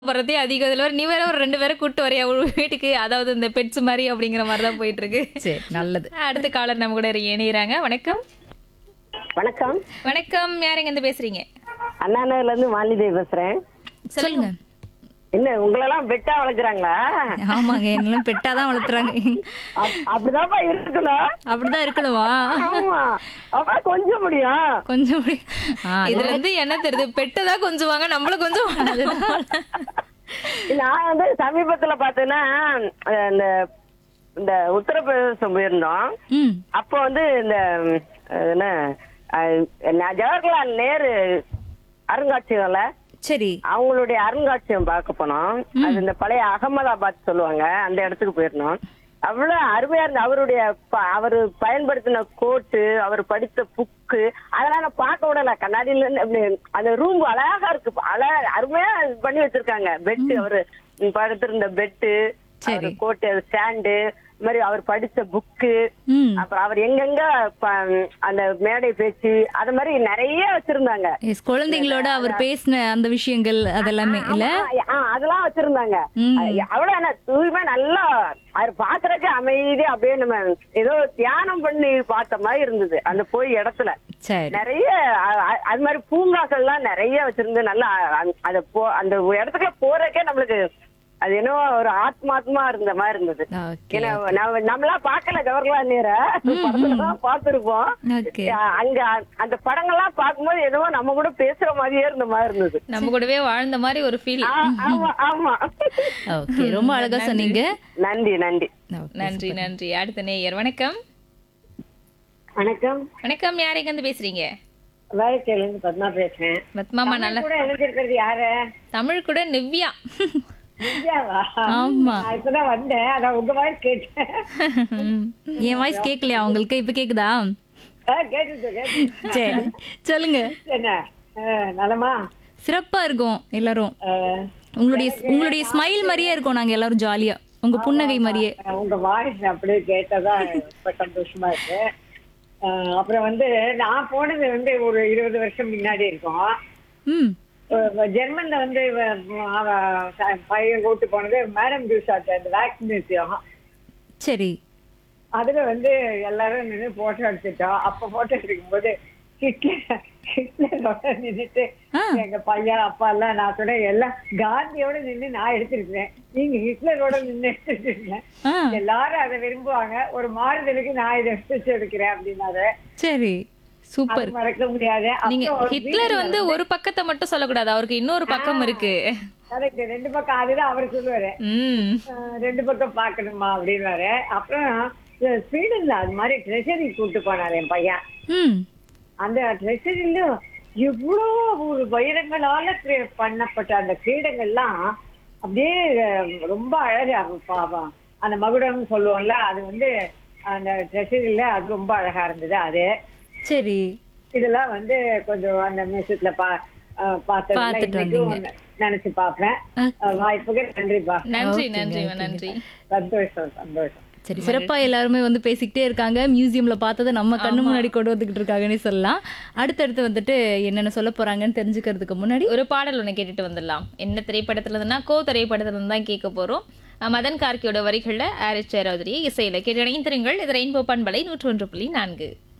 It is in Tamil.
போறதே அதிகம் இதுல வேற நீ வேற ஒரு ரெண்டு பேரை கூட்டு வரையா ஒரு வீட்டுக்கு அதாவது இந்த பெட்ஸ் மாதிரி அப்படிங்கிற மாதிரி தான் போயிட்டு இருக்கு சரி நல்லது அடுத்த காலர் நம்ம கூட இணையறாங்க வணக்கம் வணக்கம் வணக்கம் யாருங்க இருந்து பேசுறீங்க அண்ணா நகர்ல இருந்து மாலிதேவி பேசுறேன் சொல்லுங்க என்ன உங்களெல்லாம் பெட்டா வளர்க்குறாங்களா ஆமாங்க என்னெல்லாம் பெட்டாதான் வளர்த்துறாங்க அப்- அப்படிதான்ப்பா இருக்கணும் அப்படிதான் இருக்கணுமா ஆமா அப்ப கொஞ்சம் முடியும் கொஞ்சம் அப்படி- ஆ, இதுல இருந்து என்ன தெரியுது பெட்டு தான் கொஞ்சம் வாங்க நம்மளும் கொஞ்சம் நான் வந்து சமீபத்துல பார்த்தேன்னா அஹ், இந்த இந்த உத்தரப்பிரதேசம் போயிருந்தோம் ம் அப்போ வந்து இந்த அஹ், என்ன அஹ், ந- ஜவஹர்லால் நேரு அருங்காட்சியகம்ல சரி அவங்களுடைய அருங்காட்சியகம் பார்க்க போனோம் அது இந்த பழைய அகமதாபாத் சொல்லுவாங்க அந்த இடத்துக்கு போயிருந்தோம் அவ்வளவு அருமையா இருந்த அவருடைய ப- அவரு பயன்படுத்தின கோட்டு அவர் படித்த புக்கு அதெல்லாம் நான் பார்க்க விடல கண்ணாடியில இருந்து அப்படி அந்த ரூம் அழகா இருக்கு அழகா அருமையா இது பண்ணி வச்சிருக்காங்க பெட்டு அவரு படுத்திருந்த பெட்டு சரி. கோட்டு ஸ்டாண்டு இந்த மாதிரி அவர் படிச்ச புக்கு ம் அப்புறம் அவர் எங்கெங்க ப- அந்த மேடை பேச்சு அது மாதிரி நிறைய வச்சிருந்தாங்க எஸ் குழந்தைங்களோட அவர் பேசின அந்த விஷயங்கள் அதெல்லாமே இல்ல ஆமா, ஆ, அதெல்லாம் வச்சிருந்தாங்க ம். அ- அவ்வளவு என்ன தூய்மை நல்லா அது பாக்குறதுக்கு அமைதி அப்படியே நம்ம ஏதோ தியானம் பண்ணி பார்த்த மாதிரி இருந்தது அந்த போய் இடத்துல சரி நிறைய அ- அ- அது மாதிரி பூங்காக்கள்லாம் நிறைய வச்சிருந்து நல்லா அ- அத போ அந்த இடத்துக்குள்ள போறதுக்கே நம்மளுக்கு அது என்னவோ ஒரு ஆத்மாத்மா இருந்த மாதிரி இருந்தது ஓகே ஏன்னா நம்ம நம்மளாம் பார்க்கல ஜவஹர்லால் நேர படத்துலதான் பார்த்திருப்போம் ஓகே அ- அங்க அந்த படங்கள்லாம் பார்க்கும்போது ஏதோ நம்ம கூட பேசுற மாதிரியே இருந்த மாதிரி இருந்தது நம்ம கூடவே வாழ்ந்த மாதிரி ஒரு ஃபீல் ஆ, ஆமா ஆமா ஓகே ரொம்ப அழகா சொன்னீங்க நன்றி நன்றி Okay. நன்றி நன்றி அடுத்த நேயர் வணக்கம் வணக்கம் வணக்கம் யாருங்க இருந்து பேசுறீங்க வேலைச்சேல இருந்து பத்மா பேசுறேன் பத்மாமா நல்ல கூட இணைஞ்சிருக்கிறது யாரு தமிழ் கூட நிவ்யா நித்யாவா ஆமா நான் இப்பதான் வந்தேன் அதான் உங்க வாய்ஸ் கேட்டேன் ம். என் வாய்ஸ் கேட்கலையா உங்களுக்கு இப்ப கேக்குதா ஆ, கேட்டுச்சு கேட்டுச்சு சரி சொல்லுங்க என்ன ஆ, நலமா சிறப்பா இருக்கும் எல்லாரும் ஆ, உங்களுடைய உங்களுடைய ஸ்மைல் மாதிரியே இருக்கும் நாங்க எல்லாரும் ஜாலியா உங்க புன்னகை மாதிரியே உங்க வாய்ஸ் அப்படியே கேட்டதா ரொம்ப சந்தோஷமா இருக்கு ஆ, அப்புறம் வந்து நான் போனது வந்து ஒரு இருபது வருஷம் முன்னாடி இருக்கும் ம் அஹ் ஜெர்மன்ல வந்து இவ- அவ ச- பையன் கூட்டு போனது மேடம் ஜூசாட் அந்த வேக்ஸ் மியூசியம் சரி அதுல வந்து எல்லாரும் நின்று போட்டோ எடுத்துட்டோம் அப்ப போட்டோ எடுக்கும்போது ஹிட்லர் ஹிட்லரோட நின்னுட்டு ஆ. எங்க பையன் அப்பா எல்லாம் நான் சொன்னேன் எல்லாம் காந்தியோட நின்னு நான் எடுத்திருக்கேன் நீங்க ஹிட்லரோட நின்னு எடுத்துருக்கீங்க ஆ எல்லாரும் அதை விரும்புவாங்க ஒரு மாறுதலுக்கு நான் இதை எடுத்து எடுக்கிறேன் அப்படின்னாரு சரி சூப்பர் அது மறக்க முடியாது நீங்க அப்புறம் ஒரு ஹிட்லர் வந்து ஒரு பக்கத்தை மட்டும் சொல்லக்கூடாது அவருக்கு இன்னொரு பக்கம் இருக்கு correct, ரெண்டு பக்கம் அதுதான் அவர் சொல்லுவாரு ம் ஆஹ் ரெண்டு பக்கம் பார்க்கணுமா அப்படின்னாரு அப்புறம் இந்த ஸ்வீடன்ல அது மாதிரி ட்ரெஷரி கூட்டு போனாரு என் பையன் ம் அந்த ட்ரெஷரியில எவ்வளோ ஒரு வைரங்களால கிரே- பண்ணப்பட்ட அந்த கிரீடங்கள்லாம் அப்படியே அஹ், ரொம்ப அழகா பாவம் அந்த மகுடம்னு சொல்லுவோம்ல அது வந்து அந்த ட்ரெஷரியில அது ரொம்ப அழகா இருந்தது அது சரி இதெல்லாம் வந்து கொஞ்சம் அந்த மியூசியத்துல பா அஹ், பார்த்ததுல பார்த்துட்டு இன்னைக்கும் நினைச்சு பார்ப்பேன் அஹ், வாய்ப்புக்கு நன்றிப்பா நன்றி Okay, நன்றி okay. நன்றி சந்தோஷம் சந்தோஷம் சரி சிறப்பா எல்லாருமே வந்து பேசிக்கிட்டே இருக்காங்க மியூசியம்ல பார்த்ததை நம்ம கண்ணு முன்னாடி கொண்டு வந்துகிட்டு இருக்காங்கன்னு சொல்லலாம் அடுத்தடுத்து வந்துட்டு என்னென்ன சொல்ல போறாங்கன்னு தெரிஞ்சுக்கிறதுக்கு முன்னாடி ஒரு பாடல் ஒன்று கேட்டுட்டு வந்துடலாம் என்ன திரைப்படத்துல இருந்துன்னா கோ திரைப்படத்துல இருந்து தான் கேட்க போறோம் அஹ் மதன் கார்கியோட வரிகள்ல ஆரிஸ் ஜெயராஜரி இசையில கேட்டு இணைந்திருங்கள் இது ரெயின்போ பண்பலை நூற்றி ஒன்று புள்ளி நான்கு